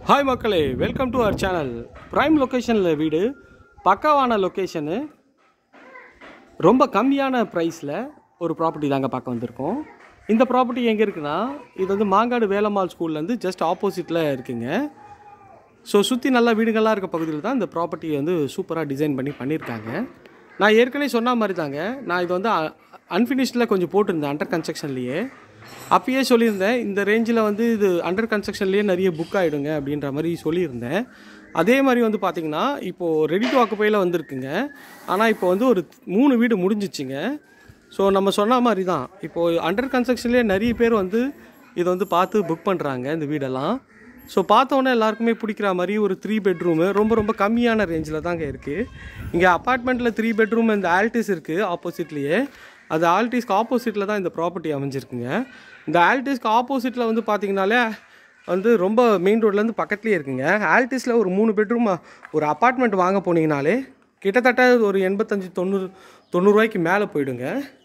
hi மக்களே welcome to our channel prime லொக்கேஷனில் வீடு பக்காவான லொக்கேஷனு ரொம்ப கம்மியான ப்ரைஸில் ஒரு ப்ராப்பர்ட்டி தாங்க பார்க்க வந்திருக்கோம் இந்த ப்ராப்பர்ட்டி எங்கே இருக்குன்னா இது வந்து மாங்காடு வேலம்மாள் ஸ்கூல்லேருந்து ஜஸ்ட் ஆப்போசிட்டில் இருக்குங்க ஸோ சுற்றி நல்லா வீடுகள்லாம் இருக்க பகுதியில் தான் இந்த ப்ராப்பர்ட்டியை வந்து சூப்பராக டிசைன் பண்ணி பண்ணியிருக்காங்க நான் ஏற்கனவே சொன்ன மாதிரி தாங்க நான் இது வந்து அன்ஃபினிஷ்டில் கொஞ்சம் போட்டிருந்தேன் அண்டர் கன்ஸ்ட்ரக்ஷன்லேயே அப்பயே சொல்லியிருந்தேன் இந்த ரேஞ்சில் வந்து இது அண்டர் கன்ஸ்ட்ரக்ஷன்லேயே நிறைய புக் ஆகிடுங்க அப்படின்ற மாதிரி சொல்லியிருந்தேன் அதே மாதிரி வந்து பார்த்திங்கன்னா இப்போது ரெடி டு ஆக்குப்பையில் வந்திருக்குங்க ஆனால் இப்போ வந்து ஒரு மூணு வீடு முடிஞ்சிச்சுங்க ஸோ நம்ம சொன்ன மாதிரி தான் இப்போது அண்டர் கன்ஸ்ட்ரக்ஷன்லேயே நிறைய பேர் வந்து இதை வந்து பார்த்து புக் பண்ணுறாங்க இந்த வீடெல்லாம் ஸோ பார்த்தோன்னே எல்லாருக்குமே பிடிக்கிற மாதிரி ஒரு த்ரீ பெட்ரூமு ரொம்ப ரொம்ப கம்மியான ரேஞ்சில் தாங்க இருக்குது இங்கே அப்பார்ட்மெண்ட்டில் த்ரீ பெட்ரூம் இந்த ஆல்டிஸ் இருக்குது ஆப்போசிட்லேயே அது ஆல்டிஸ்க்கு ஆப்போசிட்டில் தான் இந்த ப்ராப்பர்ட்டி அமைஞ்சிருக்குங்க இந்த ஆல்டிஸ்க்கு ஆப்போசிட்டில் வந்து பார்த்தீங்கனாலே வந்து ரொம்ப மெயின் ரோட்லேருந்து பக்கத்துலேயே இருக்குங்க ஆல்டிஸில் ஒரு மூணு பெட்ரூம் ஒரு அப்பார்ட்மெண்ட் வாங்க போனீங்கனாலே கிட்டத்தட்ட ஒரு எண்பத்தஞ்சு தொண்ணூறு தொண்ணூறுரூவாய்க்கு மேலே போயிடுங்க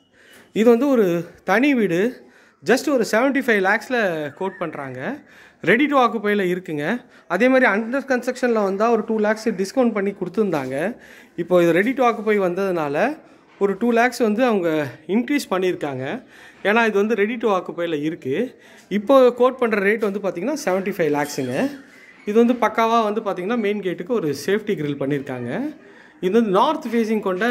இது வந்து ஒரு தனி வீடு ஜஸ்ட் ஒரு 75 ஃபைவ் லேக்ஸில் கோட் பண்ணுறாங்க ரெடி டு ஆக்குப்பையில் இருக்குங்க அதே மாதிரி அண்டர் கன்ஸ்ட்ரக்ஷனில் வந்தால் ஒரு டூ லேக்ஸ் டிஸ்கவுண்ட் பண்ணி கொடுத்துருந்தாங்க இப்போ இது ரெடி டு ஆக்குப்பை வந்ததுனால ஒரு டூ லேக்ஸ் வந்து அவங்க இன்க்ரீஸ் பண்ணியிருக்காங்க ஏன்னா இது வந்து ரெடி டு ஆக்குப்பையில் இருக்குது இப்போ கோட் பண்ணுற ரேட் வந்து பார்த்திங்கன்னா 75 ஃபைவ் லேக்ஸுங்க இது வந்து பக்காவாக வந்து பார்த்திங்கன்னா மெயின் கேட்டுக்கு ஒரு சேஃப்டி grill பண்ணியிருக்காங்க இது வந்து நார்த் ஃபேஸிங் கொண்ட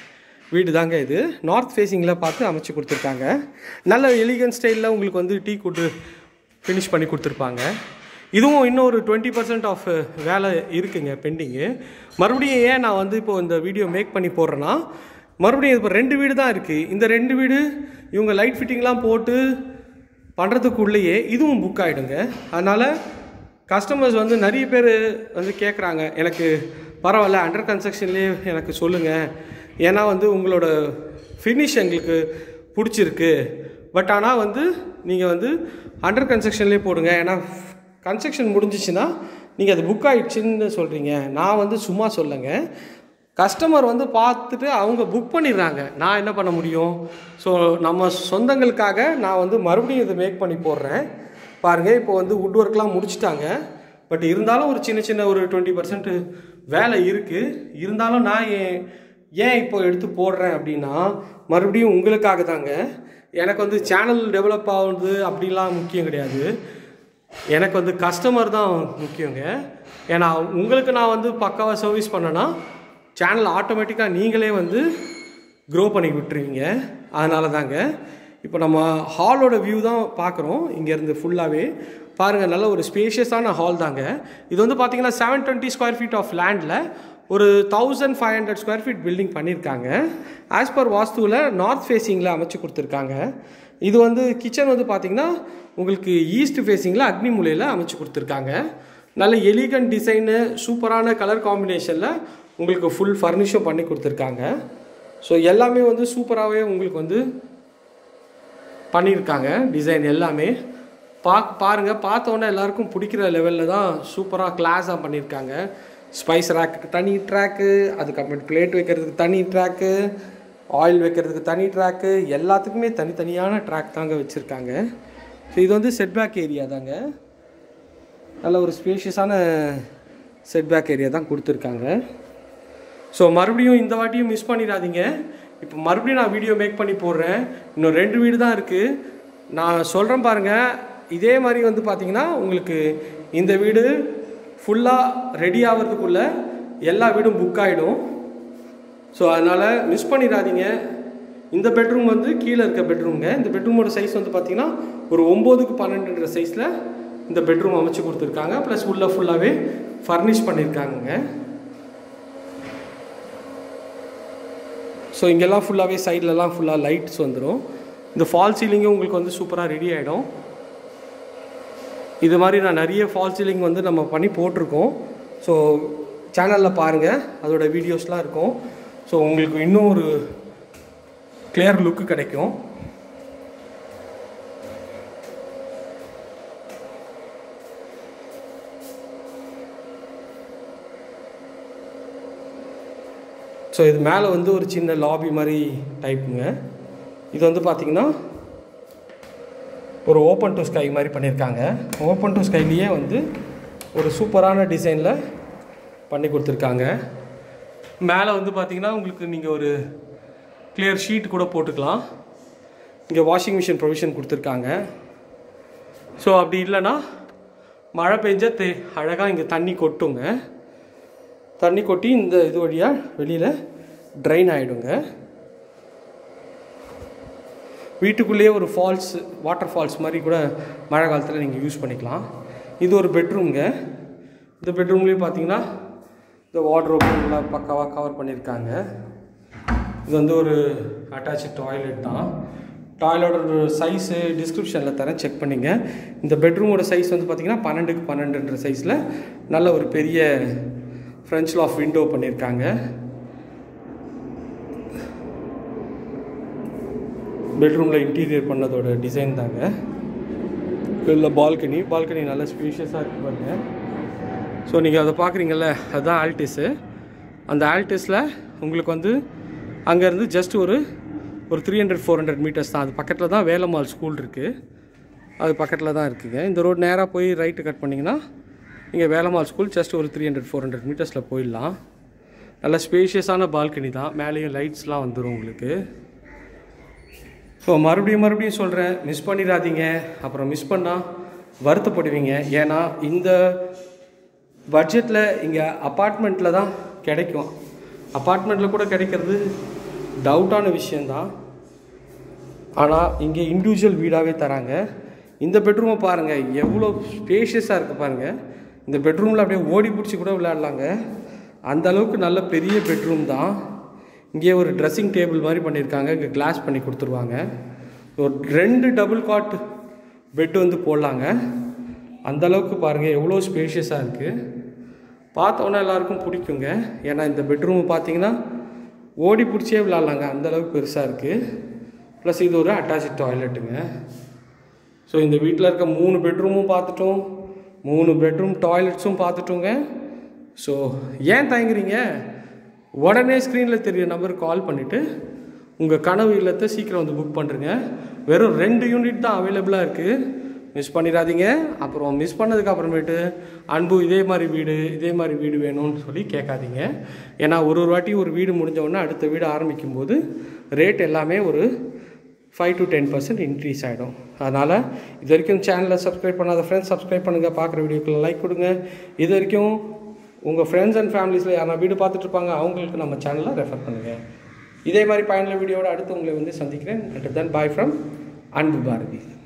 வீடு தாங்க இது நார்த் ஃபேஸிங்கில் பார்த்து அமைச்சு கொடுத்துருக்காங்க நல்ல எலிகன் ஸ்டைலில் உங்களுக்கு வந்து டீ கூட்டு ஃபினிஷ் பண்ணி கொடுத்துருப்பாங்க இதுவும் இன்னும் ஒரு டுவெண்ட்டி பர்சன்ட் ஆஃப் வேலை இருக்குங்க பெண்டிங்கு மறுபடியும் ஏன் நான் வந்து இப்போ இந்த வீடியோ மேக் பண்ணி போடுறேன்னா மறுபடியும் இப்போ ரெண்டு வீடு தான் இருக்குது இந்த ரெண்டு வீடு இவங்க லைட் ஃபிட்டிங்லாம் போட்டு பண்ணுறதுக்குள்ளேயே இதுவும் புக் ஆகிடுங்க அதனால் கஸ்டமர்ஸ் வந்து நிறைய பேர் வந்து கேட்குறாங்க எனக்கு பரவாயில்ல அண்டர் கன்ஸ்ட்ரக்ஷன்லேயே எனக்கு சொல்லுங்கள் ஏன்னா வந்து உங்களோட ஃபினிஷ் எங்களுக்கு பிடிச்சிருக்கு பட் ஆனால் வந்து நீங்கள் வந்து அண்டர் கன்ஸ்ட்ரக்ஷன்லேயே போடுங்க ஏன்னா கன்ஸ்ட்ரக்ஷன் முடிஞ்சிச்சுன்னா நீங்கள் அது புக் ஆகிடுச்சின்னு சொல்கிறீங்க நான் வந்து சும்மா சொல்லுங்க கஸ்டமர் வந்து பார்த்துட்டு அவங்க புக் பண்ணிடுறாங்க நான் என்ன பண்ண முடியும் ஸோ நம்ம சொந்தங்களுக்காக நான் வந்து மறுபடியும் இதை மேக் பண்ணி போடுறேன் பாருங்கள் இப்போ வந்து வுட் ஒர்க்லாம் முடிச்சிட்டாங்க பட் இருந்தாலும் ஒரு சின்ன சின்ன ஒரு டுவெண்ட்டி பர்சன்ட் வேலை இருக்குது இருந்தாலும் நான் ஏன் ஏன் இப்போ எடுத்து போடுறேன் அப்படின்னா மறுபடியும் உங்களுக்காக தாங்க எனக்கு வந்து சேனல் டெவலப் ஆகுது அப்படிலாம் முக்கியம் கிடையாது எனக்கு வந்து கஸ்டமர் தான் முக்கியங்க ஏன்னா உங்களுக்கு நான் வந்து பக்காவாக சர்வீஸ் பண்ணேன்னா சேனல் ஆட்டோமேட்டிக்காக நீங்களே வந்து க்ரோ பண்ணி விட்டுருவீங்க அதனால தாங்க இப்போ நம்ம ஹாலோட வியூ தான் பார்க்குறோம் இங்கேருந்து ஃபுல்லாகவே பாருங்கள் நல்ல ஒரு ஸ்பேஷியஸான ஹால் தாங்க இது வந்து பார்த்தீங்கன்னா seven twenty square feet of லேண்டில் ஒரு thousand five hundred square feet building பண்ணியிருக்காங்க ஆஸ் பர் வாஸ்துவில் நார்த் ஃபேஸிங்கில் அமைச்சு கொடுத்துருக்காங்க இது வந்து கிச்சன் வந்து பார்த்திங்கன்னா உங்களுக்கு ஈஸ்ட் ஃபேஸிங்கில் அக்னி மூலையில் அமைச்சு கொடுத்துருக்காங்க நல்ல எலிகன் டிசைனு சூப்பரான கலர் காம்பினேஷனில் உங்களுக்கு ஃபுல் ஃபர்னிஷும் பண்ணி கொடுத்துருக்காங்க ஸோ எல்லாமே வந்து சூப்பராகவே உங்களுக்கு வந்து பண்ணியிருக்காங்க டிசைன் எல்லாமே பா பாருங்கள் பார்த்தோன்னே எல்லாருக்கும் பிடிக்கிற லெவலில் தான் சூப்பராக கிளாஸாக பண்ணியிருக்காங்க ஸ்பைஸ் ரேக்கு தனி ட்ராக்கு அதுக்கப்புறம் பிளேட் வைக்கிறதுக்கு தனி ட்ராக்கு ஆயில் வைக்கிறதுக்கு தனி ட்ராக்கு எல்லாத்துக்குமே தனித்தனியான ட்ராக் தாங்க வச்சுருக்காங்க ஸோ இது வந்து செட்பேக் ஏரியா தாங்க நல்ல ஒரு ஸ்பேஷியஸான செட்பேக் ஏரியா தான் கொடுத்துருக்காங்க ஸோ மறுபடியும் இந்த வாட்டியும் மிஸ் பண்ணிடாதீங்க இப்போ மறுபடியும் நான் வீடியோ மேக் பண்ணி போடுறேன் இன்னும் ரெண்டு வீடு தான் இருக்குது நான் சொல்கிறேன் பாருங்கள் இதே மாதிரி வந்து பார்த்தீங்கன்னா உங்களுக்கு இந்த வீடு ஃபுல்லாக ரெடி ஆகிறதுக்குள்ளே எல்லா வீடும் புக் ஆகிடும் ஸோ அதனால் மிஸ் பண்ணிடாதீங்க இந்த பெட்ரூம் வந்து கீழே இருக்க பெட்ரூம்ங்க இந்த பெட்ரூமோட சைஸ் வந்து பார்த்தீங்கன்னா ஒரு ஒம்போதுக்கு பன்னெண்டுன்ற சைஸில் இந்த பெட்ரூம் அமைச்சு கொடுத்துருக்காங்க ப்ளஸ் உள்ளே ஃபுல்லாகவே ஃபர்னிஷ் பண்ணியிருக்காங்கங்க ஸோ இங்கெல்லாம் ஃபுல்லாகவே சைட்லலாம் ஃபுல்லாக லைட்ஸ் வந்துடும் இந்த ஃபால் சீலிங்கும் உங்களுக்கு வந்து சூப்பராக ரெடி ஆகிடும் இது மாதிரி நான் நிறைய ஃபால் சீலிங் வந்து நம்ம பண்ணி போட்டிருக்கோம் ஸோ சேனலில் பாருங்கள் அதோட வீடியோஸ்லாம் இருக்கும் ஸோ உங்களுக்கு இன்னும் ஒரு கிளியர் லுக்கு கிடைக்கும் ஸோ இது மேலே வந்து ஒரு சின்ன லாபி மாதிரி டைப்புங்க இது வந்து பார்த்திங்கன்னா ஒரு ஓப்பன் டு ஸ்கை மாதிரி பண்ணியிருக்காங்க ஓப்பன் டு ஸ்கைலேயே வந்து ஒரு சூப்பரான டிசைனில் பண்ணி கொடுத்துருக்காங்க மேலே வந்து பார்த்தீங்கன்னா உங்களுக்கு நீங்கள் ஒரு கிளியர் ஷீட் கூட போட்டுக்கலாம் இங்கே வாஷிங் மிஷின் ப்ரொவிஷன் கொடுத்துருக்காங்க ஸோ அப்படி இல்லைன்னா மழை பெஞ்சா தே அழகாக இங்கே தண்ணி கொட்டுங்க தண்ணி கொட்டி இந்த இது வழியாக வெளியில் ட்ரைன் ஆகிடுங்க வீட்டுக்குள்ளேயே ஒரு ஃபால்ஸ் வாட்டர் ஃபால்ஸ் மாதிரி கூட மழை காலத்தில் நீங்கள் யூஸ் பண்ணிக்கலாம் இது ஒரு பெட்ரூம்ங்க இந்த பெட்ரூம்லேயும் பார்த்தீங்கன்னா இந்த வார்ட்ரோப் எல்லாம் பக்காவாக கவர் பண்ணியிருக்காங்க இது வந்து ஒரு அட்டாச் டாய்லெட் தான் டாய்லெட்டோட சைஸு டிஸ்கிரிப்ஷனில் தரேன் செக் பண்ணிங்க இந்த பெட்ரூமோட சைஸ் வந்து பார்த்திங்கன்னா பன்னெண்டுக்கு பன்னெண்டுன்ற சைஸில் நல்ல ஒரு பெரிய ஃப்ரெஞ்ச் லாஃப் விண்டோ பண்ணியிருக்காங்க பெட்ரூமில் இன்டீரியர் பண்ணதோட டிசைன் தாங்க இல்லை பால்கனி பால்கனி நல்லா ஸ்பேஷியஸாக இருக்கு பாருங்க ஸோ நீங்கள் அதை பார்க்குறீங்கல்ல அதுதான் ஆல்டிஸு அந்த ஆல்டிஸில் உங்களுக்கு வந்து அங்கேருந்து ஜஸ்ட் ஒரு ஒரு three hundred four hundred metres தான் அது பக்கத்தில் தான் வேலம்மாள் ஸ்கூல் இருக்குது அது பக்கத்தில் தான் இருக்குங்க இந்த ரோடு நேராக போய் ரைட்டு கட் பண்ணிங்கன்னா இங்கே வேலம்மாள் ஸ்கூல் ஜஸ்ட் ஒரு த்ரீ ஹண்ட்ரட் ஃபோர் ஹண்ட்ரட் மீட்டர்ஸில் போயிடலாம் நல்ல ஸ்பேஷியஸான பால்கனி தான் மேலேயும் லைட்ஸ்லாம் வந்துடும் உங்களுக்கு ஸோ மறுபடியும் மறுபடியும் சொல்கிறேன் மிஸ் பண்ணிடாதீங்க அப்புறம் மிஸ் பண்ணால் வருத்தப்படுவீங்க ஏன்னா இந்த பட்ஜெட்டில் இங்கே அப்பார்ட்மெண்ட்டில் தான் கிடைக்கும் அப்பார்ட்மெண்ட்டில் கூட கிடைக்கிறது டவுட்டான விஷயந்தான் ஆனால் இங்கே இண்டிவிஜுவல் வீடாகவே தராங்க இந்த பெட்ரூமை பாருங்கள் எவ்வளோ ஸ்பேஷியஸாக இருக்குது பாருங்கள் இந்த பெட்ரூமில் அப்படியே ஓடி பிடிச்சி கூட விளையாடலாங்க அந்த அளவுக்கு நல்ல பெரிய பெட்ரூம் தான் இங்கே ஒரு ட்ரெஸ்ஸிங் டேபிள் மாதிரி பண்ணியிருக்காங்க இங்கே கிளாஸ் பண்ணி கொடுத்துருவாங்க ஒரு ரெண்டு டபுள் காட் பெட் வந்து போடலாங்க அந்த அளவுக்கு பாருங்கள் எவ்வளோ ஸ்பேஷியஸாக இருக்குது பார்த்தோன்னே எல்லாருக்கும் பிடிக்குங்க ஏன்னா இந்த பெட்ரூம் பார்த்தீங்கன்னா ஓடி பிடிச்சே விளாட்லாங்க அந்த அளவுக்கு பெருசாக இருக்குது ப்ளஸ் இது ஒரு அட்டாச் டாய்லெட்டுங்க ஸோ இந்த வீட்டில் இருக்க மூணு பெட்ரூமும் பார்த்துட்டோம் மூணு பெட்ரூம் டாய்லெட்ஸும் பார்த்துட்டோங்க ஸோ ஏன் தயங்குறீங்க உடனே ஸ்க்ரீனில் தெரிய நம்பருக்கு கால் பண்ணிவிட்டு உங்கள் கனவு இல்லத்தை சீக்கிரம் வந்து புக் பண்ணுறங்க வெறும் ரெண்டு யூனிட் தான் அவைலபிளாக இருக்குது மிஸ் பண்ணிடாதீங்க அப்புறம் மிஸ் பண்ணதுக்கு அப்புறமேட்டு அன்பு இதே மாதிரி வீடு இதே மாதிரி வீடு வேணும்னு சொல்லி கேட்காதீங்க ஏன்னா ஒரு ஒரு வாட்டி ஒரு வீடு முடிஞ்ச உடனே அடுத்த வீடு ஆரம்பிக்கும் போது ரேட் எல்லாமே ஒரு five to ten percent increase ஆகிடும் அதனால் இது வரைக்கும் சேனலை சப்ஸ்கிரைப் பண்ணாத ஃப்ரெண்ட்ஸ் சப்ஸ்கிரைப் பண்ணுங்கள் பார்க்குற வீடியோக்குள்ள லைக் கொடுங்க இது வரைக்கும் உங்கள் ஃப்ரெண்ட்ஸ் அண்ட் ஃபேமிலிஸில் யாரா வீடு பார்த்துட்டு இருப்பாங்க அவங்களுக்கு நம்ம சேனலை ரெஃபர் பண்ணுங்கள் இதே மாதிரி பயனுள்ள வீடியோட அடுத்து உங்களை வந்து சந்திக்கிறேன் அண்ட் தென் பாய் ஃப்ரம் அன்பு பாரதி